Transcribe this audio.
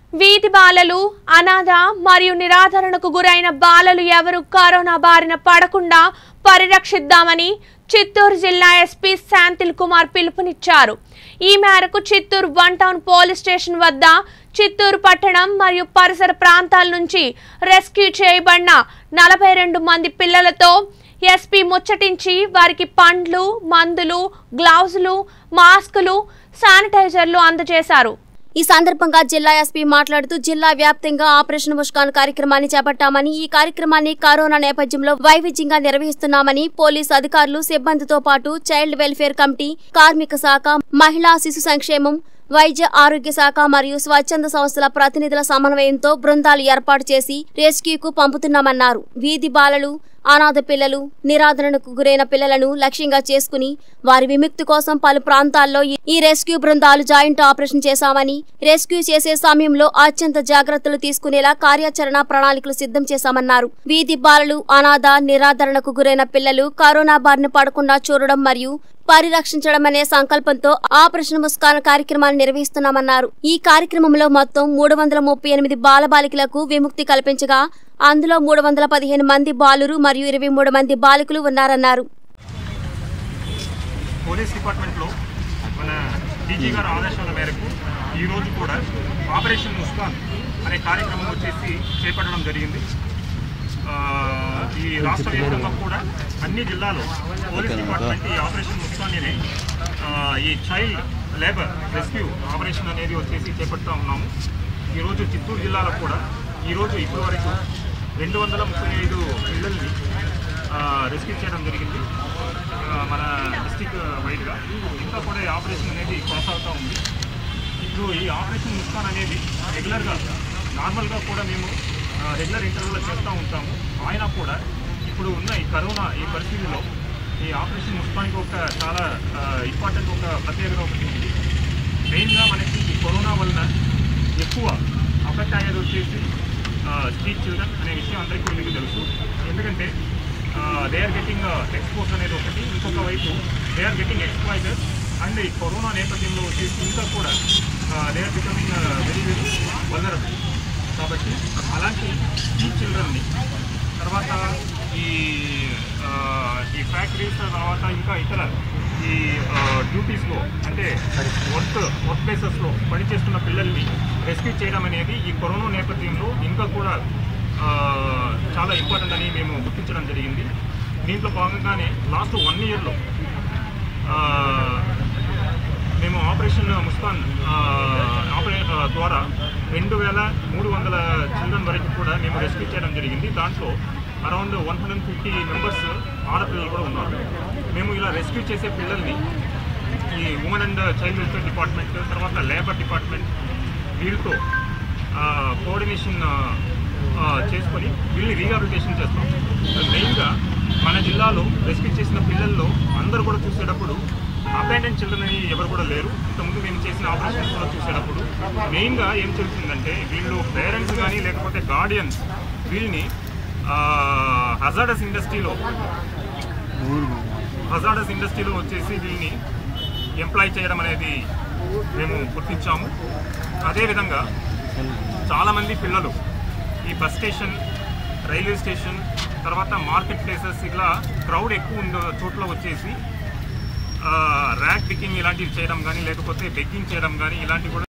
వీధి బాలలు అనాథ మరియు నిరాదరణకు గురైన బాలలు ఎవరు కరోనా బారిన పడకుండా పరిరక్షిద్దామని చిత్తూరు జిల్లా ఎస్పీ శాంతిల్ కుమార్ పిలుపునిచ్చారు ఈ మేరకు Chittoor one town police station వద్ద చిత్తూరు పట్టణం మరియు పరిసర ప్రాంతాల నుంచి రెస్క్యూ చేయబడిన నలభై రెండు మంది పిల్లలతో ఎస్పీ ముచ్చటించి వారికి పండ్లు మందులు గ్లౌజులు మాస్కులు శానిటైజర్లు అందజేశారు ఈ సందర్భంగా జిల్లా ఎస్పీ మాట్లాడుతూ జిల్లా వ్యాప్తంగా ఆపరేషన్ ముష్కాన్ కార్యక్రమాన్ని చేపట్టామని ఈ కార్యక్రమాన్ని కరోనా నేపథ్యంలో వైవిధ్యంగా నిర్వహిస్తున్నామని పోలీసు అధికారులు సిబ్బందితో పాటు చైల్డ్ వెల్ఫేర్ కమిటీ కార్మిక శాఖ మహిళా శిశు సంక్షేమం వైద్య ఆరోగ్య శాఖ మరియు స్వచ్ఛంద సంస్థల ప్రతినిధుల సమన్వయంతో బృందాలు ఏర్పాటు చేసి రెస్క్యూకు పంపుతున్నామన్నారు వీధి బాలలు అనాథ పిల్లలు నిరాదరణకు గురైన పిల్లలను లక్ష్యంగా చేసుకుని వారి విముక్తి కోసం పలు ప్రాంతాల్లో ఈ- ఈ రెస్క్యూ బృందాలు జాయింట్ ఆపరేషన్ చేశామని రెస్క్యూ చేసే సమయంలో అత్యంత జాగ్రత్తలు తీసుకునేలా కార్యాచరణ ప్రణాళికలు సిద్ధం చేశామన్నారు వీధి బాలలు అనాథ నిరాదరణకు గురైన పిల్లలు కరోనా బారిన పడకుండా చూడడం మరియు పరిరక్షించడం అనే సంకల్పంతో ఆపరేషన్ ముస్కాన్ కార్యక్రమాన్ని నిర్వహిస్తున్నామన్నారు ఈ కార్యక్రమంలో మొత్తం మూడు వందల ముప్పై ఎనిమిది బాలబాలికలకు విముక్తి కల్పించగా అందులో మూడు వందల పదిహేను మంది బాలురు మరియు ఇరవై మూడు మంది బాలికలు ఉన్నారన్నారు పోలీస్ డిపార్ట్మెంట్లో మన డీజీ గారి ఆదేశాల మేరకు ఈరోజు కూడా ఆపరేషన్ ముస్కాన్ అనే కార్యక్రమం వచ్చేసి చేపట్టడం జరిగింది ఆ, ఈ రాష్ట్ర వ్యాప్తంగా కూడా అన్ని జిల్లాలో పోలీస్ డిపార్ట్మెంట్ ఈ ఆపరేషన్ ముస్కాన్ అనే ఆ, ఈ చైల్డ్ లేబర్ రెస్క్యూ ఆపరేషన్ అనేది వచ్చేసి చేపడుతూ ఉన్నాము ఈరోజు చిత్తూరు జిల్లాలో కూడా ఈరోజు ఇప్పటి వరకు రెండు వందల ముప్పై ఐదు పిల్లల్ని రెస్క్యూ చేయడం జరిగింది ఆ, మన డిస్టిక్ వైడ్గా ఇంకా కూడా ఈ ఆపరేషన్ అనేది కొనసాగుతూ ఉంది ఇప్పుడు ఈ ఆపరేషన్ ముస్కాన్ అనేది రెగ్యులర్గా నార్మల్గా కూడా మేము ఆ, రెగ్యులర్ ఇంటర్వ్యూలో చేస్తూ ఉంటాము ఆయన కూడా ఇప్పుడు ఉన్న ఈ కరోనా ఈ పరిస్థితిలో ఈ ఆపరేషన్ ముస్కాన్కి ఒక చాలా ఇంపార్టెంట్ ఒక ప్రత్యేకత ఒకటి ఉంది మెయిన్గా మనకి ఈ కరోనా వలన ఎక్కువ అఫెక్ట్ అయ్యేది వచ్చేసి స్ట్రీట్ చిల్డ్రన్ అనే విషయం అందరికీ కూడా మీకు తెలుసు ఎందుకంటే దే ఆర్ గెటింగ్ ఎక్స్పోజ్ అనేది ఒకటి ఇంకొక వైపు they are getting exploiter and ఈ కరోనా నేపథ్యంలో వచ్చేసి ఇంకా కూడా they are becoming very very vulnerable కాబట్టి అలాంటి ఈ చిల్డ్రన్ని తర్వాత ఈ ఆ, ఈ ఫ్యాక్టరీస్ తర్వాత ఇంకా ఇతర ఈ డ్యూటీస్లో అంటే వర్క్ వర్క్ ప్లేసెస్లో పనిచేస్తున్న పిల్లల్ని రెస్క్యూ చేయడం అనేది ఈ కరోనా నేపథ్యంలో ఇంకా కూడా ఆ, చాలా ఇంపార్టెంట్ అని మేము గుర్తించడం జరిగింది దీంట్లో భాగంగానే లాస్ట్ వన్ ఇయర్లో మేము ఆపరేషన్ ముస్కాన్ ఆ, ఆపరే ఆ, ద్వారా రెండు వేల మూడు వందల చిల్డ్రన్ వరకు కూడా మేము రెస్క్యూ చేయడం జరిగింది దాంట్లో around one hundred fifty members ఆడపిల్లలు కూడా ఉన్నారు మేము ఇలా రెస్క్యూ చేసే పిల్లల్ని ఈ women and child welfare department తర్వాత లేబర్ డిపార్ట్మెంట్ వీళ్ళతో కోఆర్డినేషన్ చేసుకొని వీళ్ళని రీహాబిలిటేషన్ చేస్తాం మెయిన్గా మన జిల్లాలో రెస్క్యూ చేసిన పిల్లల్లో అందరూ కూడా చూసేటప్పుడు అపాండెంట్ చిల్డ్రన్ అని ఎవరు కూడా లేరు ఇంతకుముందు మేము చేసిన ఆపరేషన్స్ కూడా చూసేటప్పుడు మెయిన్గా ఏం చెబుతుందంటే వీళ్ళు పేరెంట్స్ కానీ లేకపోతే గార్డియన్స్ వీళ్ళని హజార్డస్ ఇండస్ట్రీలో హజార్డస్ ఇండస్ట్రీలో వచ్చేసి వీళ్ళని ఎంప్లాయ్ చేయడం అనేది మేము గుర్తించాము అదేవిధంగా చాలామంది పిల్లలు ఈ బస్ స్టేషన్ రైల్వే స్టేషన్ తర్వాత మార్కెట్ ప్లేసెస్ ఇలా క్రౌడ్ ఎక్కువ ఉన్న చోట్ల వచ్చేసి ర్యాక్ పికింగ్ ఇలాంటివి చేయడం కానీ లేకపోతే బెగ్గింగ్ చేయడం కానీ ఇలాంటివి కూడా